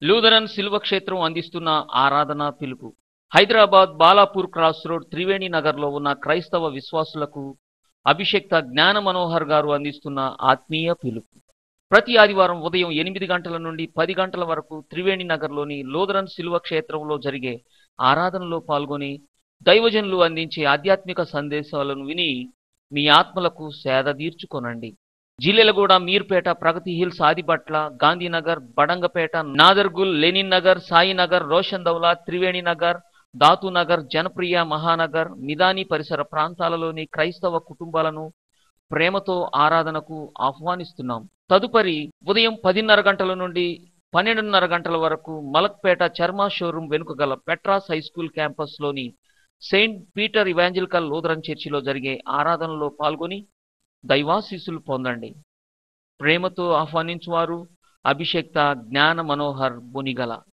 Lutheran శిల్వ క్షేత్రం అందిస్తున్న ఆరాధన పిలుపు హైదరాబాద్ బాలాపూర్ క్రాస్ రోడ్ త్రివేణి నగర్లో ఉన్న క్రైస్తవ విశ్వాసులకు అభిషక్త జ్ఞాన మనోహర్ గారు అందిస్తున్న ఆత్మీయ పిలుపు ప్రతి ఆదివారం ఉదయం ఎనిమిది గంటల నుండి పది గంటల వరకు త్రివేణి నగర్లోని లూథరన్ శిల్వ క్షేత్రంలో జరిగే ఆరాధనలో పాల్గొని దైవజనులు అందించే ఆధ్యాత్మిక సందేశాలను విని మీ ఆత్మలకు సేద తీర్చుకొనండి జిల్లెలగూడ మీర్పేట ప్రగతి హిల్స్ ఆదిబట్ల గాంధీనగర్ బడంగపేట నాదర్గుల్ లెనిన్ నగర్ సాయినగర్ రోషన్ దౌలా త్రివేణి నగర్ దాతునగర్ జనప్రియ మహానగర్ మిదాని పరిసర ప్రాంతాలలోని క్రైస్తవ కుటుంబాలను ప్రేమతో ఆరాధనకు ఆహ్వానిస్తున్నాం తదుపరి ఉదయం పదిన్నర గంటల నుండి పన్నెండున్నర గంటల వరకు మలక్పేట చర్మా షోరూం వెనుక గల పెట్రాస్ హై స్కూల్ క్యాంపస్లోని సెయింట్ పీటర్ ఇవాంజలికల్ లూథరన్ చర్చిలో జరిగే ఆరాధనలో పాల్గొని దైవాశీస్సులు పొందండి ప్రేమతో ఆహ్వానించువారు అభిషేక్త జ్ఞాన మనోహర్ బొనిగల